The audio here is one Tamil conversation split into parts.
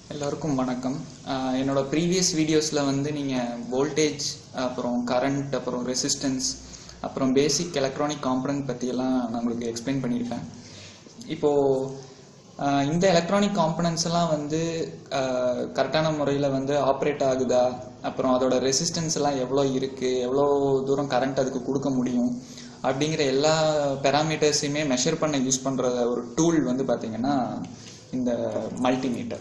எல்லாருக்கும் வணக்கம் ஆஹ் என்னோட ப்ரீவியஸ் வீடியோஸில் வந்து நீங்கள் வோல்டேஜ் அப்புறம் கரண்ட் அப்புறம் ரெசிஸ்டன்ஸ் அப்புறம் பேசிக் எலக்ட்ரானிக் காம்பனன்ட் பற்றியெல்லாம் நான் உங்களுக்கு எக்ஸ்பிளைன் பண்ணியிருப்பேன் இப்போது ஆஹ் இந்த எலக்ட்ரானிக் காம்பனன்ட்ஸ் எல்லாம் வந்து கரெக்டான முறையில் வந்து ஆப்ரேட் ஆகுதா அப்புறம் அதோட ரெசிஸ்டன்ஸ் எல்லாம் எவ்வளோ இருக்குது எவ்வளோ தூரம் கரண்ட் அதுக்கு கொடுக்க முடியும் அப்படிங்கிற எல்லா பெராமீட்டர்ஸையுமே மெஷர் பண்ண யூஸ் பண்ணுற ஒரு டூல் வந்து பார்த்தீங்கன்னா இந்த மல்டிமீட்டர்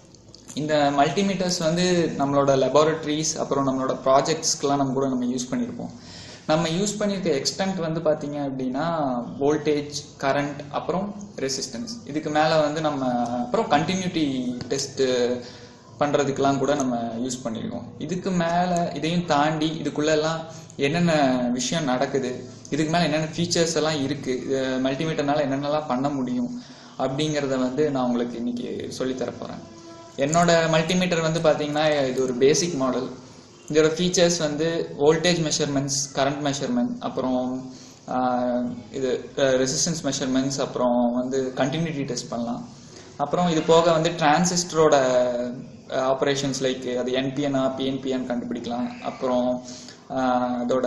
இந்த மல்டிமீட்டர்ஸ் வந்து நம்மளோட லெபார்டரிஸ் அப்புறம் நம்மளோட ப்ராஜெக்ட்ஸ்க்கெலாம் நம்ம கூட நம்ம யூஸ் பண்ணியிருப்போம் நம்ம யூஸ் பண்ணியிருக்க எக்ஸ்டென்ட் வந்து பார்த்தீங்க அப்படின்னா வோல்டேஜ் கரண்ட் அப்புறம் ரெசிஸ்டன்ஸ் இதுக்கு மேலே வந்து நம்ம அப்புறம் கண்டினியூட்டி டெஸ்ட் பண்ணுறதுக்கெலாம் கூட நம்ம யூஸ் பண்ணியிருக்கோம் இதுக்கு மேலே இதையும் தாண்டி இதுக்குள்ளெல்லாம் என்னென்ன விஷயம் நடக்குது இதுக்கு மேலே என்னென்ன ஃபீச்சர்ஸ் எல்லாம் இருக்குது மல்டிமீட்டர்னால என்னென்னலாம் பண்ண முடியும் அப்படிங்கிறத வந்து நான் உங்களுக்கு இன்னைக்கு சொல்லித்தர போகிறேன் என்னோட மல்டிமீட்டர் வந்து பார்த்தீங்கன்னா இது ஒரு பேசிக் மாடல் இதோட ஃபீச்சர்ஸ் வந்து வோல்டேஜ் மெஷர்மெண்ட்ஸ் கரண்ட் மெஷர்மெண்ட் அப்புறம் ஆஹ், இது ரெசிஸ்டன்ஸ் மெஷர்மெண்ட்ஸ் அப்புறம் வந்து கண்டினியூட்டி டெஸ்ட் பண்ணலாம் அப்புறம் இது போக வந்து டிரான்சிஸ்டரோட ஆப்ரேஷன்ஸ் லைக் அது என்பிஎன்னா பிஎன்பிஎன் கண்டுபிடிக்கலாம் அப்புறம் ஆஹ், அதோட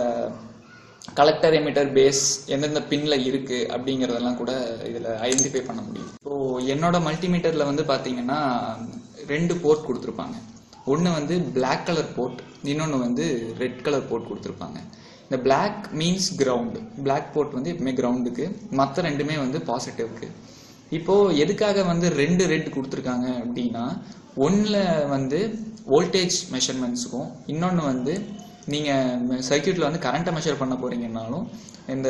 கலெக்டர் எமிட்டர் பேஸ் எந்தெந்த பின்ல இருக்கு அப்படிங்கறதெல்லாம் கூட இதுல ஐடென்டிஃபை பண்ண முடியும் இப்போ என்னோட மல்டிமீட்டர்ல வந்து பாத்தீங்கன்னா ரெண்டு போர்ட் கொடுத்துருப்பாங்க ஒன்று வந்து Black கலர் போர்ட் இன்னொன்று வந்து ரெட் கலர் போர்ட் கொடுத்துருப்பாங்க இந்த Black means ground Black port வந்து எப்பவுமே கிரவுண்டுக்கு மற்ற ரெண்டுமே வந்து பாசிட்டிவ்க்கு இப்போ எதுக்காக வந்து ரெண்டு ரெட் கொடுத்துருக்காங்க அப்படின்னா ஒன்றில் வந்து வோல்டேஜ் மெஷர்மெண்ட்ஸுக்கும் இன்னொன்று வந்து நீங்கள் சர்க்கியூட்டில் வந்து கரண்ட்டை மெஷர் பண்ண போறீங்கன்னாலும் இந்த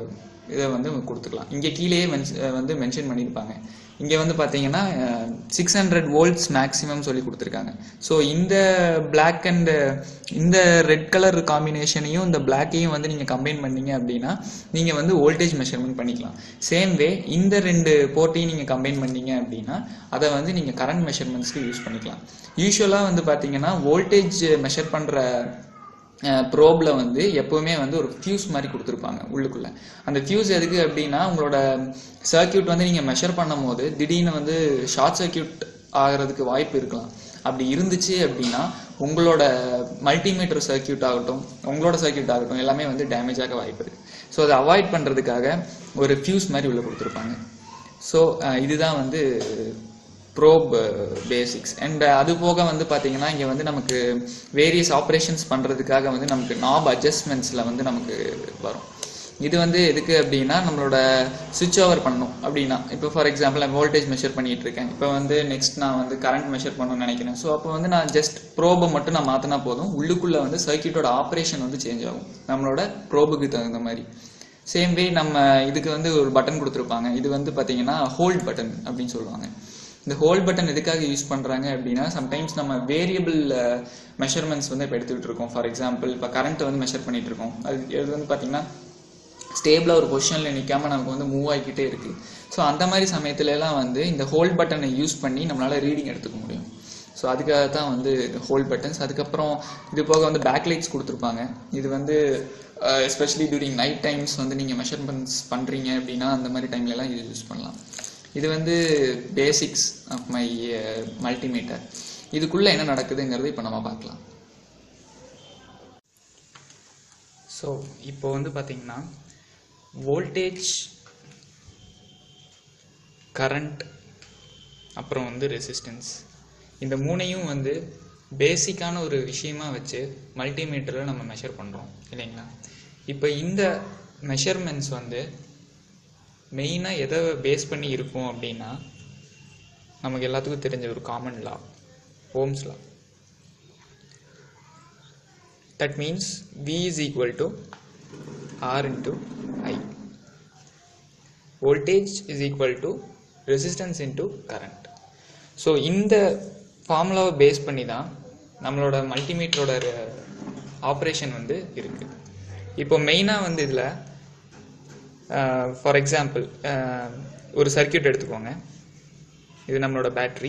இதை வந்து கொடுத்துக்கலாம் இங்கே கீழேயே மென்ஸ்- வந்து மென்ஷன் பண்ணியிருப்பாங்க இங்கே வந்து பார்த்தீங்கன்னா சிக்ஸ் ஹண்ட்ரட் வோல்ட்ஸ் மேக்ஸிமம் சொல்லி கொடுத்துருக்காங்க ஸோ இந்த Black அண்ட் இந்த ரெட் கலர் காம்பினேஷனையும் இந்த பிளாக்கையும் வந்து நீங்கள் கம்பைன் பண்ணீங்க அப்படின்னா நீங்கள் வந்து வோல்டேஜ் மெஷர்மெண்ட் பண்ணிக்கலாம் சேம் வே இந்த ரெண்டு போர்ட்டையும் நீங்கள் கம்பைன் பண்ணீங்க அப்படின்னா அதை வந்து நீங்கள் கரண்ட் மெஷர்மெண்ட்ஸ்க்கு யூஸ் பண்ணிக்கலாம் யூஸ்வலாக வந்து பார்த்தீங்கன்னா வோல்டேஜ் மெஷர் பண்ணுற ப்ரோப்ல வந்து எப்பவுமே வந்து ஒரு ஃபியூஸ் மாதிரி கொடுத்துருப்பாங்க உள்ளுக்குள்ள அந்த ஃபியூஸ் எதுக்கு அப்படின்னா உங்களோட சர்க்கியூட் வந்து நீங்க மெஷர் பண்ணும் போது திடீர்னு வந்து ஷார்ட் சர்க்கியூட் ஆகிறதுக்கு வாய்ப்பு இருக்கலாம் அப்படி இருந்துச்சு அப்படின்னா உங்களோட மல்டிமீட்டர் சர்க்கியூட் ஆகட்டும் உங்களோட சர்க்கியூட் ஆகட்டும் எல்லாமே வந்து டேமேஜ் ஆக வாய்ப்பு இருக்கு ஸோ அதை அவாய்ட் பண்றதுக்காக ஒரு ஃபியூஸ் மாதிரி உள்ள கொடுத்துருப்பாங்க ஸோ இதுதான் வந்து ப்ரோப் பேசிக்ஸ் அண்ட் அது போக வந்து பார்த்தீங்கன்னா இங்கே வந்து நமக்கு வேரியஸ் ஆப்ரேஷன்ஸ் பண்ணுறதுக்காக வந்து நமக்கு நாப் அட்ஜஸ்ட்மெண்ட்ஸில் வந்து நமக்கு வரும் இது வந்து எதுக்கு அப்படின்னா நம்மளோட சுவிட்ச் ஓவர் பண்ணணும் அப்படின்னா இப்போ ஃபார் எக்ஸாம்பிள் நான் வோல்டேஜ் மெஷர் பண்ணிட்டு இருக்கேன் இப்போ வந்து நெக்ஸ்ட் நான் வந்து கரண்ட் மெஷர் பண்ணணும்னு நினைக்கிறேன் ஸோ அப்போ வந்து நான் ஜஸ்ட் ப்ரோபை மட்டும் நான் மாற்றினா போதும் உள்ளுக்குள்ளே வந்து சர்க்கியூட்டோட ஆப்ரேஷன் வந்து சேஞ்ச் ஆகும் நம்மளோட ப்ரோபுக்கு தகுந்த மாதிரி சேம் வே நம்ம இதுக்கு வந்து ஒரு பட்டன் கொடுத்துருப்பாங்க இது வந்து பார்த்தீங்கன்னா ஹோல்ட் பட்டன் அப்படின்னு சொல்லுவாங்க இந்த ஹோல்ட் பட்டன் எதுக்காக யூஸ் பண்ணுறாங்க அப்படின்னா சம்டைம்ஸ் நம்ம வேரியபிள் மெஷர்மெண்ட்ஸ் வந்து இப்போ எடுத்துக்கிட்டு இருக்கோம் ஃபார் எக்ஸாம்பிள் இப்போ கரண்ட்டை வந்து மெஷர் பண்ணிட்டு இருக்கோம் அது இது வந்து பார்த்தீங்கன்னா ஸ்டேபிளாக ஒரு பொசிஷனில் நிற்காம நமக்கு வந்து மூவ் ஆகிக்கிட்டே இருக்கு ஸோ அந்த மாதிரி சமயத்துல எல்லாம் வந்து இந்த ஹோல்ட் பட்டனை யூஸ் பண்ணி நம்மளால ரீடிங் எடுத்துக்க முடியும் ஸோ அதுக்காக தான் வந்து ஹோல்ட் பட்டன்ஸ் அதுக்கப்புறம் இது போக வந்து பேக் லைட்ஸ் கொடுத்துருப்பாங்க இது வந்து எஸ்பெஷலி டியூரிங் நைட் டைம்ஸ் வந்து நீங்கள் மெஷர்மெண்ட்ஸ் பண்ணுறீங்க அப்படின்னா அந்த மாதிரி டைம்ல எல்லாம் இது யூஸ் பண்ணலாம் இது வந்து பேசிக்ஸ் ஆஃப் மை மல்டிமீட்டர் இதுக்குள்ள என்ன நடக்குதுங்கிறது இப்போ நம்ம பார்க்கலாம் ஸோ இப்போ வந்து பார்த்தீங்கன்னா வோல்டேஜ் கரண்ட் அப்புறம் வந்து ரெசிஸ்டன்ஸ் இந்த மூணையும் வந்து பேசிக்கான ஒரு விஷயமா வச்சு மல்டிமீட்டரில் நம்ம மெஷர் பண்ணுறோம் இல்லைங்களா இப்போ இந்த மெஷர்மெண்ட்ஸ் வந்து மெயினாக எதை பேஸ் பண்ணி இருக்கும் அப்படின்னா நமக்கு எல்லாத்துக்கும் தெரிஞ்ச ஒரு common law Ohm's law that means V is equal to R into I voltage is equal to resistance into current so இந்த ஃபார்முலாவை பேஸ் பண்ணி தான் நம்மளோட மல்டிமீட்டரோட ஆப்ரேஷன் வந்து இருக்கு இப்போ மெயினாக வந்து இதில் ஃபார் எக்ஸாம்பிள் ஒரு சர்க்கியூட் எடுத்துக்கோங்க இது நம்மளோட பேட்ரி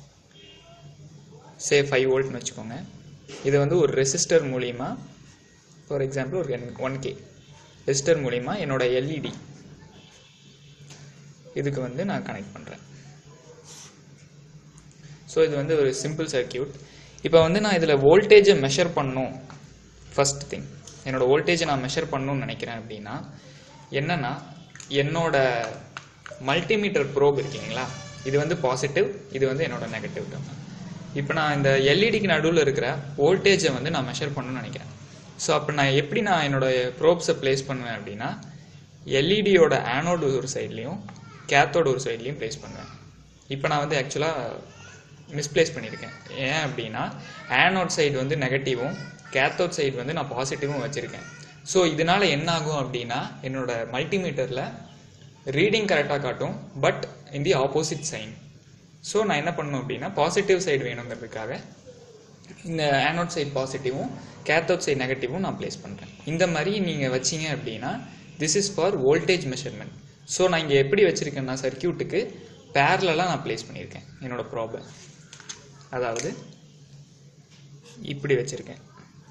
சே ஃபைவ் வோல்ட்னு வச்சுக்கோங்க இது வந்து ஒரு ரெசிஸ்டர் மூலிமா ஃபார் எக்ஸாம்பிள் ஒரு ஒன் கே ரெசிஸ்டர் மூலிமா என்னோட எல்இடி இதுக்கு வந்து நான் கனெக்ட் பண்ணுறேன் ஸோ இது வந்து ஒரு சிம்பிள் சர்க்கியூட் இப்போ வந்து நான் இதில் வோல்டேஜை மெஷர் பண்ணும் ஃபர்ஸ்ட் திங் என்னோட வோல்டேஜை நான் மெஷர் பண்ணணும்னு நினைக்கிறேன் அப்படின்னா என்னன்னா என்னோட மல்டிமீட்டர் ப்ரோப் இருக்கீங்களா இது வந்து பாசிட்டிவ் இது வந்து என்னோட நெகட்டிவ் இப்போ நான் இந்த எல்இடிக்கு நடுவில் இருக்கிற வோல்டேஜை வந்து நான் மெஷர் பண்ணணும்னு நினைக்கிறேன் ஸோ அப்போ நான் எப்படி நான் என்னோட ப்ரோப்ஸை ப்ளேஸ் பண்ணுவேன் அப்படின்னா எல்இடியோட ஆனோடு ஒரு சைட்லேயும் கேத்தோட ஒரு சைட்லேயும் ப்ளேஸ் பண்ணுவேன் இப்போ நான் வந்து ஆக்சுவலாக மிஸ்பிளேஸ் பண்ணியிருக்கேன் ஏன் அப்படின்னா ஆனோட் சைடு வந்து நெகட்டிவும் கேத்தோட் சைடு வந்து நான் பாசிட்டிவும் வச்சுருக்கேன் ஸோ இதனால என்ன ஆகும் அப்படின்னா என்னோட மல்டிமீட்டரில் ரீடிங் கரெக்டாக காட்டும் but in the opposite sign so நான் என்ன பண்ணணும் அப்படின்னா பாசிட்டிவ் சைடு வேணுங்கிறதுக்காக இந்த ஆனோட் சைடு பாசிட்டிவும் கேத்தோட் சைடு நெகட்டிவும் நான் ப்ளேஸ் பண்ணுறேன் இந்த மாதிரி நீங்கள் வச்சீங்க அப்படின்னா this is for voltage measurement so நான் இங்கே எப்படி வச்சுருக்கேன்னா சர்க்கியூட்டுக்கு பேரலாக நான் ப்ளேஸ் பண்ணியிருக்கேன் என்னோட ப்ராப்ளம் அதாவது இப்படி வச்சுருக்கேன்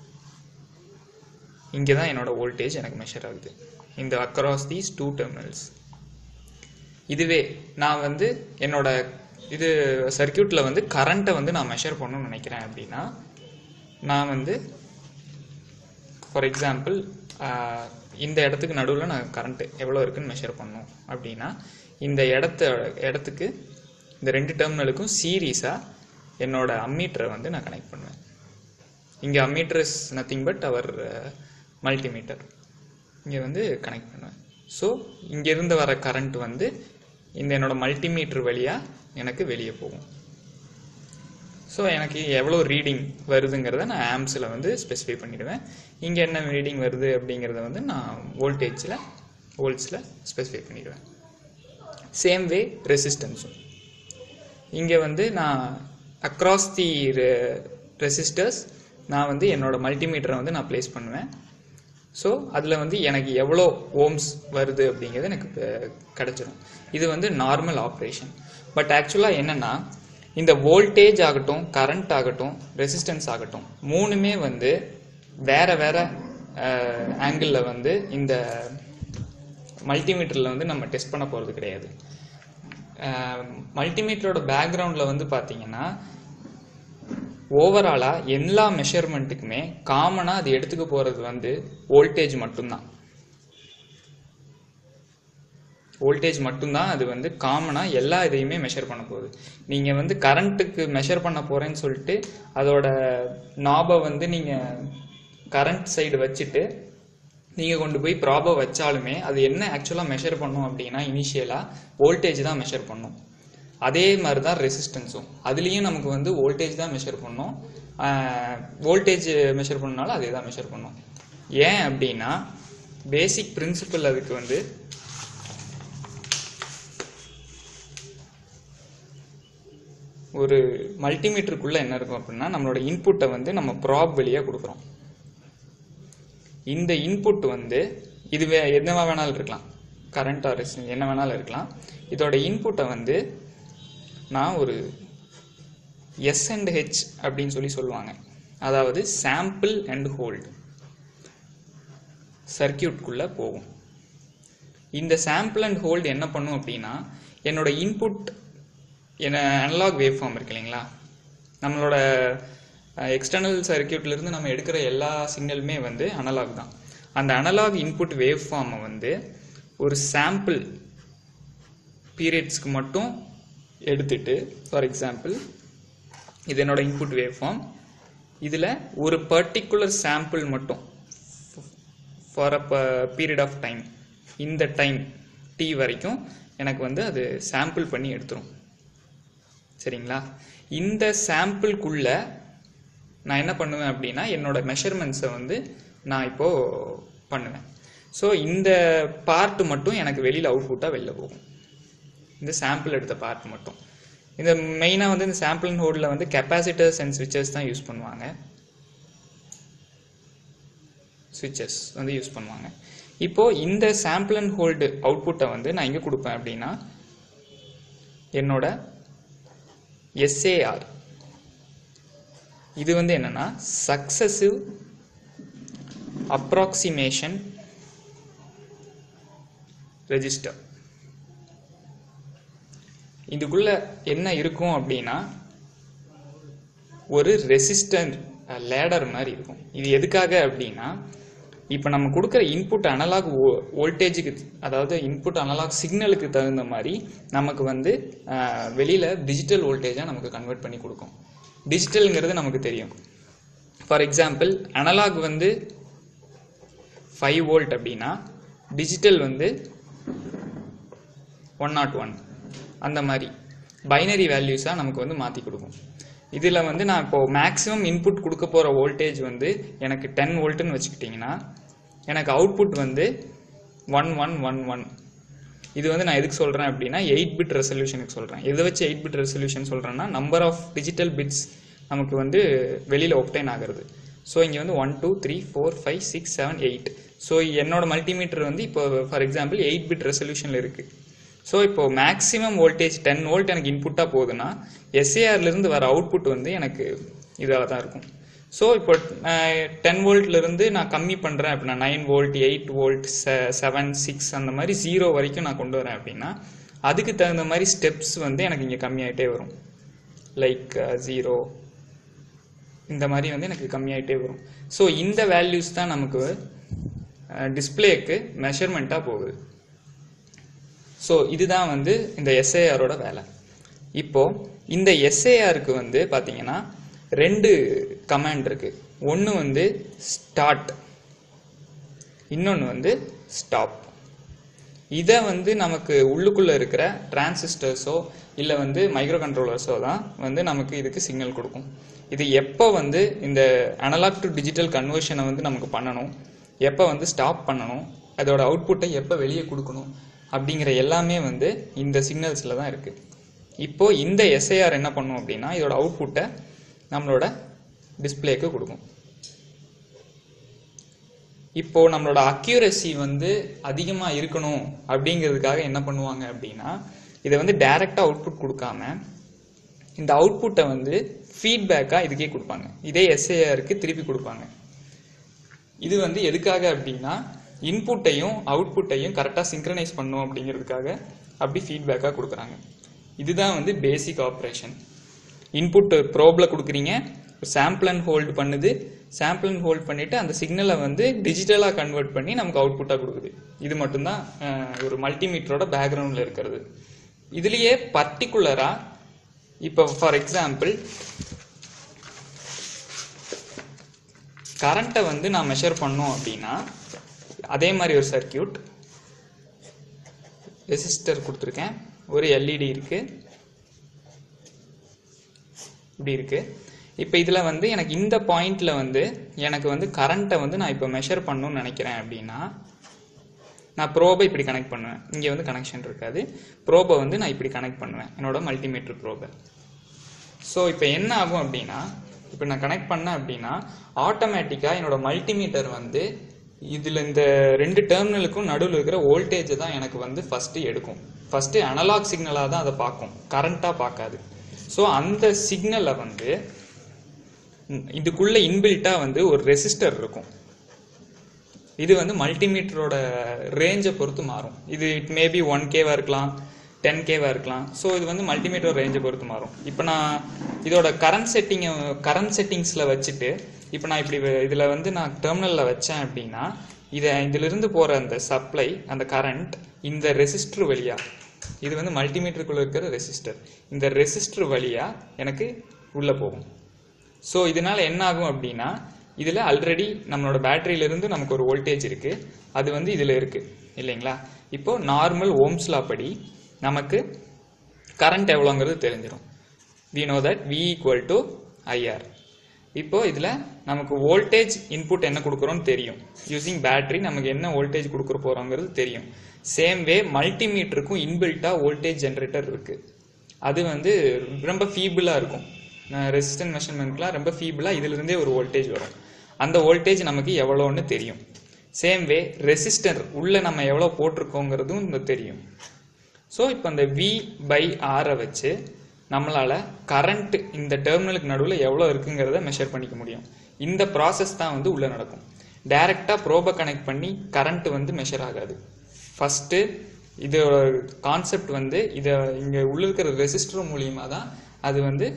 இங்கே தான் என்னோட வோல்டேஜ் எனக்கு மெஷர் ஆகுது இந்த அக்ராஸ் தீஸ் டூ டெர்மினல்ஸ் இதுவே நான் வந்து என்னோட இது சர்க்கியூட்டில் வந்து கரண்ட்டை வந்து நான் மெஷர் பண்ணணும்னு நினைக்கிறேன் அப்படின்னா நான் வந்து ஃபார் எக்ஸாம்பிள் இந்த இடத்துக்கு நடுவில் நான் கரண்ட்டு எவ்வளோ இருக்குன்னு மெஷர் பண்ணணும் அப்படின்னா இந்த இடத்த இடத்துக்கு இந்த ரெண்டு டெர்மினலுக்கும் சீரீஸாக என்னோட அம்மீட்டரை வந்து நான் கனெக்ட் பண்ணுவேன் இங்கே ammeter is nothing but our multimeter இங்கே வந்து கனெக்ட் பண்ணுவேன் ஸோ இங்கேருந்து வர கரண்ட் வந்து இந்த என்னோட மல்டிமீட்டர் வழியாக எனக்கு வெளியே போகும் ஸோ எனக்கு எவ்வளோ ரீடிங் வருதுங்கிறத நான் ஆம்ஸில் வந்து ஸ்பெசிஃபை பண்ணிடுவேன் இங்கே என்ன ரீடிங் வருது அப்படிங்கிறத வந்து நான் வோல்டேஜில் வோல்ட்ஸில் ஸ்பெசிஃபை பண்ணிடுவேன் சேம் வே ரெசிஸ்டன்ஸும் இங்கே வந்து நான் அக்ராஸ் தி ரெசிஸ்டர்ஸ் நான் வந்து என்னோட மல்டிமீட்டரை வந்து நான் ப்ளேஸ் பண்ணுவேன் ஸோ அதில் வந்து எனக்கு எவ்வளோ ஓம்ஸ் வருது அப்படிங்கிறது எனக்கு இப்ப கிடைச்சிரும் இது வந்து நார்மல் ஆப்ரேஷன் பட் ஆக்சுவலாக என்னென்னா இந்த வோல்டேஜ் ஆகட்டும் கரண்ட் ஆகட்டும் ரெசிஸ்டன்ஸ் ஆகட்டும் மூணுமே வந்து வேற வேற ஆங்கிளில் வந்து இந்த மல்டிமீட்டரில் வந்து நம்ம டெஸ்ட் பண்ண போகிறது கிடையாது மல்டிமீட்டரோட பேக்ரவுண்டில் வந்து பார்த்தீங்கன்னா ஓவராலாக எல்லா மெஷர்மெண்ட்டுக்குமே காமனாக அது எடுத்துக்க போகிறது வந்து வோல்டேஜ் மட்டும்தான் வோல்டேஜ் மட்டும்தான் அது வந்து காமனாக எல்லா இதையுமே மெஷர் பண்ண போகுது நீங்கள் வந்து கரண்ட்டுக்கு மெஷர் பண்ண போகிறேன்னு சொல்லிட்டு அதோட நாபை வந்து நீங்கள் கரண்ட் சைடு வச்சுட்டு நீங்கள் கொண்டு போய் ப்ராபை வச்சாலுமே அது என்ன ஆக்சுவலாக மெஷர் பண்ணும் அப்படின்னா இனிஷியலாக வோல்டேஜ் தான் மெஷர் பண்ணும் அதே மாதிரி தான் ரெசிஸ்டன்ஸும் அதுலேயும் நமக்கு வந்து வோல்டேஜ் தான் மெஷர் பண்ணும் வோல்டேஜ் மெஷர் பண்ணனாலும் அதே தான் மெஷர் பண்ணும் ஏன் அப்படின்னா பேசிக் பிரின்சிபல் அதுக்கு வந்து ஒரு மல்டிமீட்டருக்குள்ளே என்ன இருக்கும் அப்படின்னா நம்மளோட இன்புட்டை வந்து நம்ம ப்ராப் வழியாக கொடுக்குறோம் இந்த இன்புட் வந்து இது வே என்னவா வேணாலும் இருக்கலாம் கரண்ட் ஆர் என்ன வேணாலும் இருக்கலாம் இதோட இன்புட்டை வந்து நான் ஒரு எஸ் அண்ட் ஹெச் அப்படின்னு சொல்லி சொல்லுவாங்க அதாவது சாம்பிள் அண்ட் ஹோல்டு சர்க்கியூட்குள்ளே போகும் இந்த சாம்பிள் அண்ட் ஹோல்டு என்ன பண்ணும் அப்படின்னா என்னோட இன்புட் என்ன அனலாக் வேவ் ஃபார்ம் இருக்கு இல்லைங்களா நம்மளோட எக்ஸ்டர்னல் சர்க்கியூட்லேருந்து நம்ம எடுக்கிற எல்லா சிக்னலுமே வந்து அனலாக் தான் அந்த அனலாக் இன்புட் வேவ் ஃபார்மை வந்து ஒரு சாம்பிள் பீரியட்ஸ்க்கு மட்டும் எடுத்துட்டு ஃபார் எக்ஸாம்பிள் இது என்னோட இன்புட் வேவ் ஃபார்ம் இதில் ஒரு பர்டிகுலர் சாம்பிள் மட்டும் for a period of time இந்த டைம் டி வரைக்கும் எனக்கு வந்து அது சாம்பிள் பண்ணி எடுத்துரும் சரிங்களா இந்த சாம்பிள்குள்ள நான் என்ன பண்ணுவேன் அப்படின்னா என்னோட மெஷர்மெண்ட்ஸை வந்து நான் இப்போது பண்ணுவேன் ஸோ இந்த பார்ட் மட்டும் எனக்கு வெளியில் அவுட்புட்டாக வெளில போகும் இந்த சாம்பிள் எடுத்த பார்ட் மட்டும் இந்த மெயினாக வந்து இந்த சாம்பிள் அண்ட் ஹோல்டில் வந்து கெப்பாசிட்டர்ஸ் அண்ட் ஸ்விட்சஸ் தான் யூஸ் பண்ணுவாங்க ஸ்விட்சஸ் வந்து யூஸ் பண்ணுவாங்க இப்போது இந்த சாம்பிள் அண்ட் ஹோல்டு அவுட்புட்டை வந்து நான் எங்கே கொடுப்பேன் அப்படின்னா என்னோட எஸ்ஏஆர் இது வந்து என்னன்னா சக்சசிவ் அப்ராக்சிமேஷன் ரெஜிஸ்டர் இதுக்குள்ள என்ன இருக்கும் அப்படின்னா ஒரு ரெசிஸ்டன்ட் லேடர் மாதிரி இருக்கும் இது எதுக்காக அப்படின்னா இப்போ நம்ம கொடுக்குற இன்புட் அனலாக் வோல்டேஜுக்கு அதாவது இன்புட் அனலாக் சிக்னலுக்கு தகுந்த மாதிரி நமக்கு வந்து அஹ், வெளியில டிஜிட்டல் வோல்டேஜாக நமக்கு கன்வெர்ட் பண்ணி கொடுக்கும் டிஜிட்டலுங்கிறது நமக்கு தெரியும் ஃபார் எக்ஸாம்பிள் அனலாக் வந்து ஃபைவ் வோல்ட் அப்படின்னா டிஜிட்டல் வந்து ஒன் நாட் ஒன் அந்த மாதிரி பைனரி வேல்யூஸாக நமக்கு வந்து மாற்றி கொடுக்கும் இதில் வந்து நான் இப்போ மேக்ஸிமம் இன்புட் கொடுக்க போகிற வோல்டேஜ் வந்து எனக்கு டென் வோல்ட்டுன்னு வச்சுக்கிட்டிங்கன்னா எனக்கு அவுட்புட் வந்து ஒன் ஒன் ஒன் ஒன் இது வந்து நான் எதுக்கு சொல்கிறேன் அப்படின்னா எயிட் பிட் ரெசல்யூஷனுக்கு சொல்கிறேன் எதை வச்சு எயிட் பிட் ரெசல்யூஷன் சொல்கிறேன்னா நம்பர் ஆஃப் டிஜிட்டல் பிட்ஸ் நமக்கு வந்து வெளியில் ஒப்டைன் ஆகிறது ஸோ இங்கே வந்து one two three four five six seven eight so என்னோட மல்டிமீட்டர் வந்து இப்போ ஃபார் எக்ஸாம்பிள் எயிட் பிட் ரெசல்யூஷனில் இருக்குது ஸோ இப்போ மேக்ஸிமம் வோல்டேஜ் டென் வோல்ட் எனக்கு இன்புட்டாக போகுதுன்னா SAR ல இருந்து வர அவுட்புட் வந்து எனக்கு இதாக தான் இருக்கும் ஸோ இப்போ டென் வோல்ட்லேருந்து நான் கம்மி பண்ணுறேன் அப்படின்னா nine volt eight volt seven six அந்த மாதிரி ஜீரோ வரைக்கும் நான் கொண்டு வரேன் அப்படின்னா அதுக்கு தகுந்த மாதிரி ஸ்டெப்ஸ் வந்து எனக்கு இங்கே கம்மியாயிட்டே வரும் லைக் ஜீரோ இந்த மாதிரி வந்து எனக்கு கம்மியாயிட்டே வரும் ஸோ இந்த வேல்யூஸ் தான் நமக்கு டிஸ்பிளேக்கு மெஷர்மெண்ட்டாக போகுது ஸோ இதுதான் வந்து இந்த எஸ்ஏஆரோட வேலை இப்போ இந்த எஸ்ஏஆருக்கு வந்து பார்த்தீங்கன்னா ரெண்டு கமாண்ட் இருக்கு ஒன்று வந்து ஸ்டார்ட் இன்னொன்று வந்து ஸ்டாப் இதை வந்து நமக்கு உள்ளுக்குள்ள இருக்கிற டிரான்சிஸ்டர்ஸோ இல்லை வந்து மைக்ரோ கண்ட்ரோலர்ஸோ தான் வந்து நமக்கு இதுக்கு சிக்னல் கொடுக்கும் இது எப்போ வந்து இந்த அனலாக் டு டிஜிட்டல் கன்வர்ஷனை வந்து நமக்கு பண்ணணும் எப்போ வந்து ஸ்டாப் பண்ணணும் அதோட அவுட்புட்டை எப்போ வெளியே கொடுக்கணும் அப்படிங்கிற எல்லாமே வந்து இந்த சிக்னல்ஸில் தான் இருக்குது இப்போ இந்த எஸ்ஐஆர் என்ன பண்ணும் அப்படின்னா இதோட அவுட்புட்டை நம்மளோட டிஸ்ப்ளேக்கு கொடுக்கும் இப்போ நம்மளோட அக்யூரசி வந்து அதிகமாக இருக்கணும் அப்படிங்கிறதுக்காக என்ன பண்ணுவாங்க அப்படின்னா இதை வந்து டைரக்டாக அவுட்புட் கொடுக்காம இந்த அவுட்புட்டை வந்து ஃபீட்பேக்காக இதுக்கே கொடுப்பாங்க இதே எஸ்ஏஆருக்கு திருப்பி கொடுப்பாங்க இது வந்து எதுக்காக அப்படின்னா இன்புட்டையும் அவுட்புட்டையும் கரெக்டாக சிங்க்ரனைஸ் பண்ணும் அப்படிங்கிறதுக்காக அப்படி ஃபீட்பேக்காக கொடுக்குறாங்க இதுதான் வந்து பேசிக் ஆப்ரேஷன் இன்புட் ப்ரோபில் கொடுக்குறீங்க சாம்பிள் அண்ட் ஹோல்டு பண்ணுது சாம்பிள் அண்ட் ஹோல்ட் பண்ணிட்டு அந்த சிக்னலை வந்து டிஜிட்டலாக கன்வெர்ட் பண்ணி நமக்கு அவுட்புட்டாக கொடுக்குது இது மட்டும்தான் அஹ், ஒரு மல்டிமீட்டரோட பேக்ரவுண்டில் இருக்கிறது இதுலேயே பர்டிகுலராக இப்போ ஃபார் எக்ஸாம்பிள் கரண்ட்டை வந்து நான் மெஷர் பண்ணோம் அப்படின்னா அதே மாதிரி ஒரு சர்க்கியூட் ரெசிஸ்டர் கொடுத்துருக்கேன் ஒரு எல்இடி இருக்கு இப்படி இருக்கு இப்போ இதில் வந்து எனக்கு இந்த பாயிண்ட்ல வந்து எனக்கு வந்து கரண்ட்டை வந்து நான் இப்போ மெஷர் பண்ணணும்னு நினைக்கிறேன் அப்படின்னா நான் ப்ரோபை இப்படி கனெக்ட் பண்ணுவேன் இங்கே வந்து கனெக்ஷன் இருக்காது ப்ரோபை வந்து நான் இப்படி கனெக்ட் பண்ணுவேன் என்னோட மல்டிமீட்டர் ப்ரோபை ஸோ இப்போ என்ன ஆகும் அப்படின்னா இப்போ நான் கனெக்ட் பண்ணேன் அப்படின்னா ஆட்டோமேட்டிக்காக என்னோட மல்டிமீட்டர் வந்து இதில் இந்த ரெண்டு டெர்மினலுக்கும் நடுவில் இருக்கிற வோல்டேஜை தான் எனக்கு வந்து ஃபஸ்ட்டு எடுக்கும் ஃபஸ்ட்டு அனலாக் சிக்னலாக தான் அதை பார்க்கும் கரண்ட்டாக பார்க்காது ஸோ அந்த சிக்னலை வந்து ம், இதுக்குள்ள இன்பில்ட்டாக வந்து ஒரு ரெசிஸ்டர் இருக்கும் இது வந்து மல்டிமீட்டரோட ரேஞ்சை பொறுத்து மாறும் இது இட் மேபி ஒன் கேவா இருக்கலாம் டென் கேவா இருக்கலாம் ஸோ இது வந்து மல்டிமீட்டர் ரேஞ்சை பொறுத்து மாறும் இப்போ நான் இதோட கரண்ட் செட்டிங்கை கரண்ட் செட்டிங்ஸில் வச்சுட்டு இப்போ நான் இப்படி இதில் வந்து நான் டெர்மினலில் வச்சேன் அப்படின்னா இதை இதிலிருந்து போகிற அந்த சப்ளை அந்த கரண்ட் இந்த ரெசிஸ்டர் வழியா இது வந்து மல்டிமீட்டருக்குள்ள இருக்கிற ரெசிஸ்டர் இந்த ரெசிஸ்டர் வழியா எனக்கு உள்ளே போகும் ஸோ இதனால என்ன ஆகும் அப்படின்னா இதில் ஆல்ரெடி நம்மளோட பேட்டரியில இருந்து நமக்கு ஒரு வோல்டேஜ் இருக்கு அது வந்து இதில் இருக்கு இல்லைங்களா இப்போ நார்மல் ஓம்ஸ் லா படி நமக்கு கரண்ட் எவ்வளோங்கிறது தெரிஞ்சிடும் we know that v equal to IR இப்போ இதில் நமக்கு வோல்டேஜ் இன்புட் என்ன கொடுக்குறோம்னு தெரியும் யூசிங் பேட்டரி நமக்கு என்ன வோல்டேஜ் கொடுக்குற போகிறோங்கிறது தெரியும் சேம் வே மல்டிமீட்டருக்கும் இன்பில்ட்டாக வோல்டேஜ் ஜென்ரேட்டர் இருக்கு அது வந்து ரொம்ப ஃபீபிளாக இருக்கும் ரெசிஸ்டன்ட் மெஷர்மெண்ட்லாம் ரொம்ப ஃபீபிளாக இதிலிருந்தே ஒரு வோல்டேஜ் வரும் அந்த வோல்டேஜ் நமக்கு எவ்வளோன்னு தெரியும் சேம் வே ரெசிஸ்டர் உள்ள நம்ம எவ்வளோ போட்டிருக்கோங்கிறதும் இந்த தெரியும் ஸோ இப்போ அந்த வி பை ஆரை வச்சு நம்மளால கரண்ட் இந்த டெர்மினலுக்கு நடுவில் எவ்வளோ இருக்குங்கிறத மெஷர் பண்ணிக்க முடியும் இந்த ப்ராசஸ் தான் வந்து உள்ளே நடக்கும் டைரெக்டாக ப்ரோபை கனெக்ட் பண்ணி கரண்ட் வந்து மெஷர் ஆகாது ஃபஸ்ட்டு இதோட கான்செப்ட் வந்து இதை இங்கே உள்ள இருக்கிற ரெசிஸ்டர் மூலியமாக தான் அது வந்து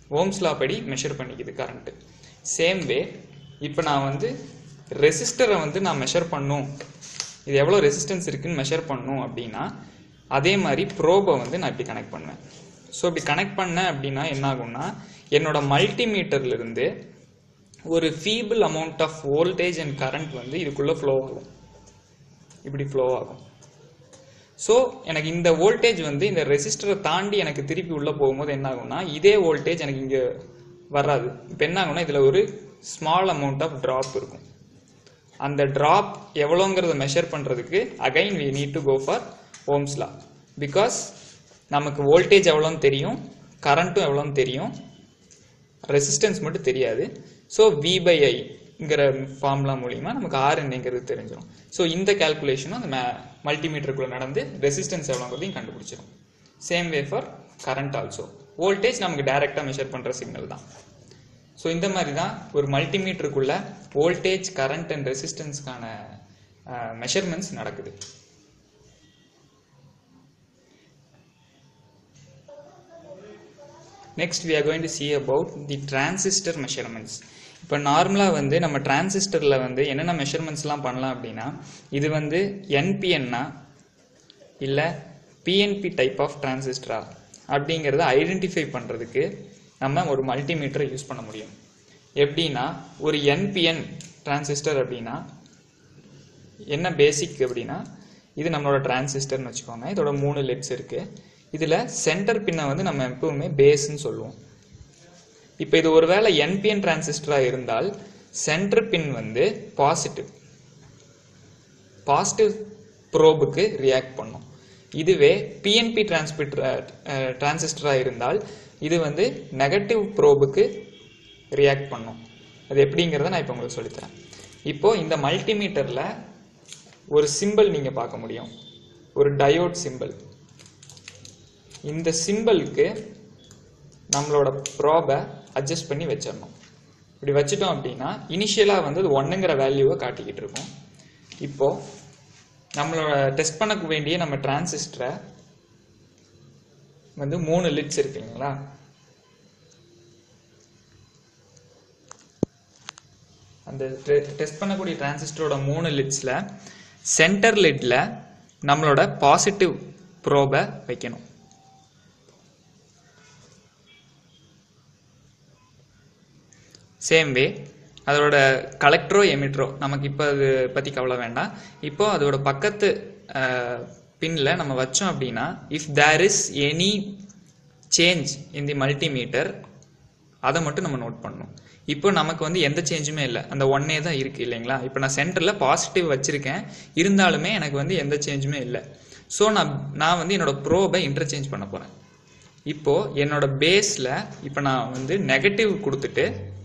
ஓம்ஸ் லா படி மெஷர் பண்ணிக்குது கரண்ட்டு சேம் வே இப்போ நான் வந்து ரெசிஸ்டரை வந்து நான் மெஷர் பண்ணும் இது எவ்வளோ ரெசிஸ்டன்ஸ் இருக்குன்னு மெஷர் பண்ணும் அப்படின்னா அதே மாதிரி ப்ரோபை வந்து நான் இப்படி கனெக்ட் பண்ணுவேன் ஸோ இப்படி கனெக்ட் பண்ணேன் அப்படின்னா என்ன ஆகும்னா என்னோட மல்டிமீட்டர்ல இருந்து ஒரு feeble amount of voltage and current வந்து இதுக்குள்ளே ஃப்ளோ ஆகும் இப்படி ஃப்ளோ ஆகும் ஸோ எனக்கு இந்த வோல்டேஜ் வந்து இந்த ரெசிஸ்டரை தாண்டி எனக்கு திருப்பி உள்ளே போகும்போது என்ன ஆகும்னா இதே வோல்டேஜ் எனக்கு இங்கே வராது இப்போ என்ன ஆகும்னா இதில் ஒரு ஸ்மால் அமௌண்ட் ஆஃப் ட்ராப் இருக்கும் அந்த ட்ராப் எவ்வளோங்கிறத மெஷர் பண்ணுறதுக்கு again we need to go for Ohm's law because நமக்கு வோல்டேஜ் எவ்வளோன்னு தெரியும் கரண்ட்டும் எவ்வளோன்னு தெரியும் ரெசிஸ்டன்ஸ் மட்டும் தெரியாது ஸோ வி பை ஐங்கிற ஃபார்முலா மூலிமா நமக்கு ஆர் என்னங்கிறது தெரிஞ்சிடும் ஸோ இந்த கேல்குலேஷனும் அந்த மல்டிமீட்டருக்குள்ளே நடந்து ரெசிஸ்டன்ஸ் எவ்வளோங்கிறதையும் கண்டுபிடிச்சிடும் same way for current also voltage நமக்கு டைரெக்டாக மெஷர் பண்ணுற சிக்னல் தான் ஸோ இந்த மாதிரி தான் ஒரு மல்டிமீட்டருக்குள்ள வோல்டேஜ் கரண்ட் அண்ட் ரெசிஸ்டன்ஸ்க்கான மெஷர்மெண்ட்ஸ் நடக்குது next we are going to see about the transistor measurements இப்போ நார்மலாக வந்து நம்ம டிரான்சிஸ்டரில் வந்து என்னென்ன மெஷர்மெண்ட்ஸ்லாம் பண்ணலாம் அப்படின்னா இது வந்து என்பிஎன்னா இல்லை பிஎன்பி டைப் ஆஃப் டிரான்சிஸ்டரா அப்படிங்கிறத ஐடென்டிஃபை பண்ணுறதுக்கு நம்ம ஒரு மல்டிமீட்டரை யூஸ் பண்ண முடியும் எப்படின்னா ஒரு என்பிஎன் டிரான்சிஸ்டர் அப்படின்னா என்ன பேசிக் அப்படின்னா இது நம்மளோட டிரான்சிஸ்டர்னு வச்சுக்கோங்க இதோட மூணு லெட்ஸ் இருக்கு இதில் சென்டர் பின்னை வந்து நம்ம எப்பவுமே பேஸ்ன்னு சொல்லுவோம் இப்போ இது ஒருவேளை என்பிஎன் டிரான்சிஸ்டராக இருந்தால் சென்டர் பின் வந்து பாசிட்டிவ் பாசிட்டிவ் ப்ரோபுக்கு ரியாக்ட் பண்ணும் இதுவே பிஎன்பி டிரான்ஸ்மிட்டர் டிரான்சிஸ்டராக இருந்தால் இது வந்து நெகட்டிவ் ப்ரோபுக்கு ரியாக்ட் பண்ணும் அது எப்படிங்கிறத நான் இப்போ உங்களுக்கு சொல்லித்தரேன் இப்போ இந்த மல்டிமீட்டரில் ஒரு சிம்பிள் நீங்கள் பார்க்க முடியும் ஒரு டயோட் சிம்பிள் இந்த சிம்பிளுக்கு நம்மளோட ப்ராபை அட்ஜஸ்ட் பண்ணி வச்சிடணும் இப்படி வச்சுட்டோம் அப்படின்னா இனிஷியலாக வந்து அது ஒன்றுங்கிற வேல்யூவை காட்டிக்கிட்டு இருக்கும் இப்போ நம்மளோட டெஸ்ட் பண்ண வேண்டிய நம்ம டிரான்சிஸ்டரை வந்து மூணு லிட்ஸ் இருக்கு இல்லைங்களா அந்த டெஸ்ட் பண்ணக்கூடிய டிரான்சிஸ்டரோட மூணு லிட்ஸில் சென்டர் லிட்டில் நம்மளோட பாசிட்டிவ் ப்ரோபை வைக்கணும் சேம் வே அதோட கலெக்டரோ எமிட்ரோ நமக்கு இப்போ அது பற்றி கவலை வேண்டாம் இப்போ அதோட பக்கத்து பின்னில் நம்ம வச்சோம் அப்படின்னா if there is any change in the multimeter அதை மட்டும் நம்ம நோட் பண்ணணும் இப்போ நமக்கு வந்து எந்த சேஞ்சுமே இல்லை அந்த ஒன்னே தான் இருக்குது இல்லைங்களா இப்போ நான் சென்டரில் பாசிட்டிவ் வச்சுருக்கேன் இருந்தாலுமே எனக்கு வந்து எந்த சேஞ்சுமே இல்லை ஸோ நான் நான் வந்து என்னோட ப்ரோபை இன்டர்சேஞ்ச் பண்ண போகிறேன் இப்போது என்னோட பேஸில் இப்போ நான் வந்து நெகட்டிவ் கொடுத்துட்டு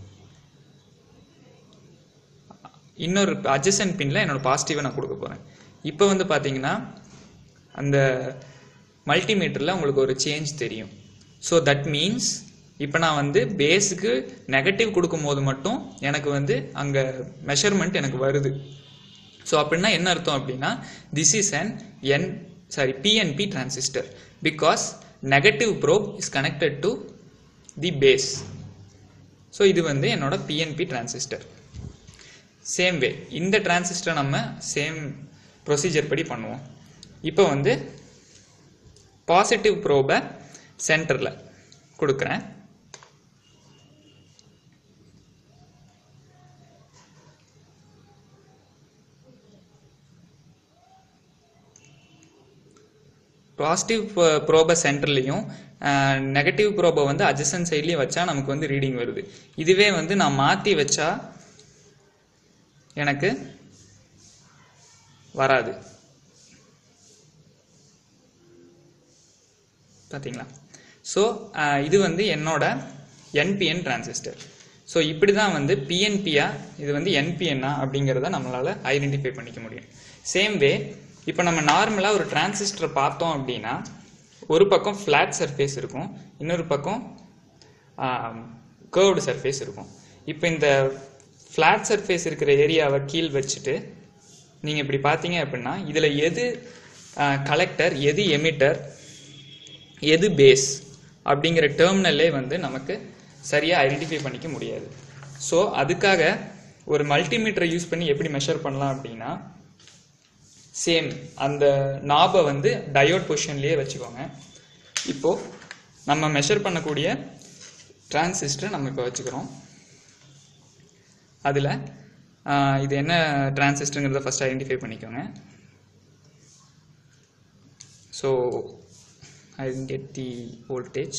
இன்னொரு அட்ஜசன்ட் பின்ல என்னோட பாசிட்டிவை நான் கொடுக்க போகிறேன் இப்போ வந்து பார்த்தீங்கன்னா அந்த மல்டிமீட்டரில் உங்களுக்கு ஒரு சேஞ்ச் தெரியும் ஸோ தட் மீன்ஸ் இப்போ நான் வந்து பேஸுக்கு நெகட்டிவ் கொடுக்கும்போது மட்டும் எனக்கு வந்து அங்கே மெஷர்மெண்ட் எனக்கு வருது ஸோ அப்படின்னா என்ன அர்த்தம் அப்படின்னா this is an N sorry PNP transistor because negative probe is connected to the base so இது வந்து என்னோட பிஎன்பி டிரான்சிஸ்டர் சேம் வே இந்த டிரான்சிஸ்டரை நம்ம சேம் ப்ரொசீஜர் படி பண்ணுவோம் இப்போ வந்து பாசிட்டிவ் ப்ரோபை சென்டரில் கொடுக்குறேன் பாசிட்டிவ் ப்ரோபை சென்டர்லையும் நெகட்டிவ் ப்ரோபை வந்து அட்ஜசன் சைட்லேயும் வச்சா நமக்கு வந்து ரீடிங் வருது இதுவே வந்து நான் மாற்றி வச்சா எனக்கு வராது பார்த்தீங்களா ஸோ இது வந்து என்னோட என்பிஎன் டிரான்சிஸ்டர் ஸோ இப்படி தான் வந்து பிஎன்பியா இது வந்து என்பிஎன்னா அப்படிங்கிறத நம்மளால் ஐடென்டிஃபை பண்ணிக்க முடியும் சேம் வே இப்போ நம்ம நார்மலாக ஒரு டிரான்சிஸ்டரை பார்த்தோம் அப்படின்னா ஒரு பக்கம் ஃப்ளாட் சர்ஃபேஸ் இருக்கும் இன்னொரு பக்கம் கேர்வ்டு சர்ஃபேஸ் இருக்கும் இப்போ இந்த ஃப்ளாட் சர்ஃபேஸ் இருக்கிற ஏரியாவை கீழ் வச்சுட்டு நீங்கள் இப்படி பார்த்தீங்க அப்படின்னா இதில் எது கலெக்டர் எது எமிட்டர் எது பேஸ் அப்படிங்கிற டெர்மினல்லே வந்து நமக்கு சரியாக ஐடென்டிஃபை பண்ணிக்க முடியாது ஸோ அதுக்காக ஒரு மல்டிமீட்டரை யூஸ் பண்ணி எப்படி மெஷர் பண்ணலாம் அப்படின்னா சேம் அந்த நாபை வந்து டயோட் பொசிஷன்லேயே வச்சுக்கோங்க இப்போ நம்ம மெஷர் பண்ணக்கூடிய டிரான்சிஸ்டரை நம்ம இப்போ வச்சுக்கிறோம் அதில் இது என்ன டிரான்சிஸ்டருங்கிறத ஃபஸ்ட் ஐடென்டிஃபை பண்ணிக்கோங்க so I get the voltage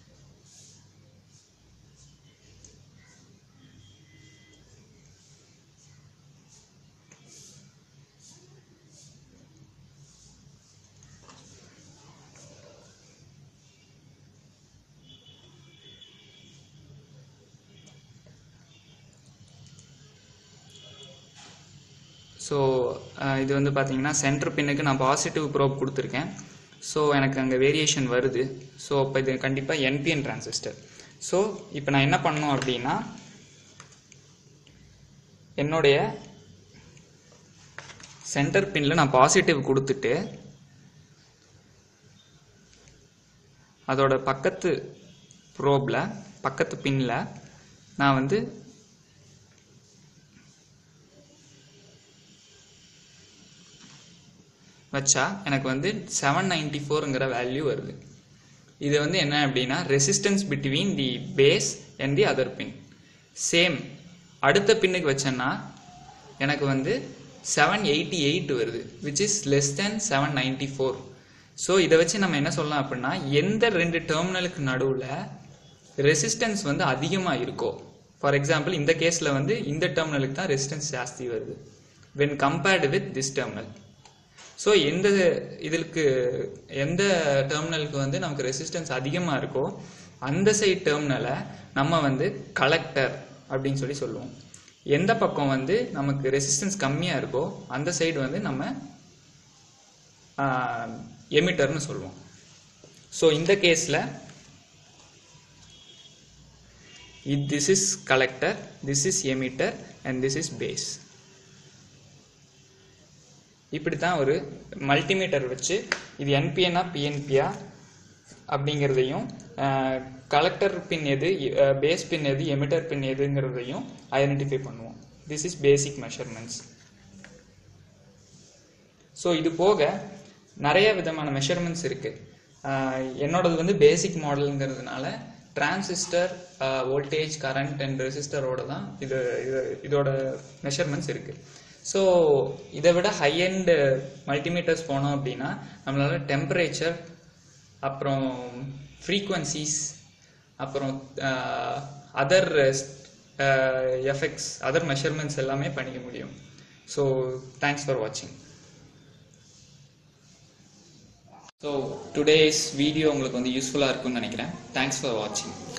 so இது வந்து பார்த்தீங்கன்னா சென்டர் பின்னுக்கு நான் பாசிட்டிவ் ப்ரோப் கொடுத்துருக்கேன் ஸோ எனக்கு அங்கே வேரியேஷன் வருது ஸோ அப்போ இது கண்டிப்பாக என்பிஎன் டிரான்சிஸ்டர் ஸோ இப்போ நான் என்ன பண்ணணும் அப்படின்னா என்னுடைய சென்டர் பின்னில் நான் பாசிட்டிவ் கொடுத்துட்டு அதோட பக்கத்து ப்ரோபில் பக்கத்து பின்னில் நான் வந்து வச்சா எனக்கு வந்து செவன் நைன்டி ஃபோருங்கிற வேல்யூ வருது இது வந்து என்ன அப்படின்னா resistance between the base and the other pin same அடுத்த பின்னுக்கு வச்சேன்னா எனக்கு வந்து செவன் எயிட்டி எயிட் வருது which is less than seven ninety four so இதை வச்சு நம்ம என்ன சொல்லலாம் அப்படின்னா எந்த ரெண்டு டெர்மினலுக்கு நடுவில் ரெசிஸ்டன்ஸ் வந்து அதிகமாக இருக்கோ ஃபார் எக்ஸாம்பிள் இந்த கேஸில் வந்து இந்த டெர்மினலுக்கு தான் ரெசிஸ்டன்ஸ் ஜாஸ்தி வருது when compared with this terminal so எந்த இதற்கு எந்த டெர்மினலுக்கு வந்து நமக்கு ரெசிஸ்டன்ஸ் அதிகமாக இருக்கோ அந்த சைட் டெர்மினலை நம்ம வந்து கலெக்டர் அப்படின்னு சொல்லி சொல்லுவோம் எந்த பக்கம் வந்து நமக்கு ரெசிஸ்டன்ஸ் கம்மியாக இருக்கோ அந்த சைடு வந்து நம்ம எமிட்டர்னு சொல்லுவோம் ஸோ இந்த கேஸில் it this is collector this is emitter and this is base இப்படி தான் ஒரு மல்டிமீட்டர் வச்சு இது என்பிஎன்னா பிஎன்பியா அப்படிங்கிறதையும் கலெக்டர் பின் எது பேஸ் பின் எது எமிட்டர் பின் எதுங்கிறதையும் ஐடென்டிஃபை பண்ணுவோம் this is basic measurements so இது போக நிறைய விதமான மெஷர்மெண்ட்ஸ் இருக்கு என்னோடது வந்து பேசிக் மாடலுங்கிறதுனால டிரான்சிஸ்டர் வோல்டேஜ் கரண்ட் அண்ட் ரெசிஸ்டரோட தான் இது இது இதோட மெஷர்மெண்ட்ஸ் இருக்கு ஸோ இதை விட ஹை அண்ட் மல்டிமீட்டர்ஸ் போனோம் அப்படின்னா நம்மளால டெம்பரேச்சர் அப்புறம் ஃப்ரீக்குவன்சிஸ் அப்புறம் அதர் எஃபெக்ட்ஸ் அதர் மெஷர்மெண்ட்ஸ் எல்லாமே பண்ணிக்க முடியும் ஸோ தேங்க்ஸ் ஃபார் வாட்சிங் ஸோ டுடேஸ் வீடியோ உங்களுக்கு வந்து யூஸ்ஃபுல்லாக இருக்கும்னு நினைக்கிறேன் தேங்க்ஸ் ஃபார் வாட்சிங்